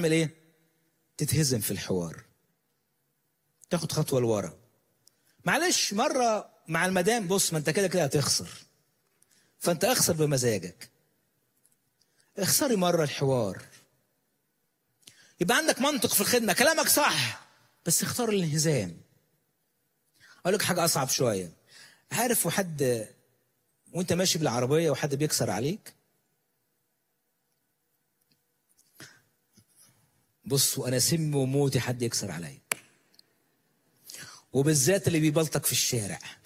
تعمل ايه تتهزم في الحوار تاخد خطوه لورا معلش مره مع المدام بص ما انت كده كده هتخسر فانت اخسر بمزاجك اخسري مره الحوار يبقى عندك منطق في الخدمه كلامك صح بس اختار الانهزام اقول لك حاجه اصعب شويه عارف وحد وانت ماشي بالعربيه وحد بيكسر عليك بص وانا سمي وموتي حد يكسر عليا وبالذات اللي بيبلطك في الشارع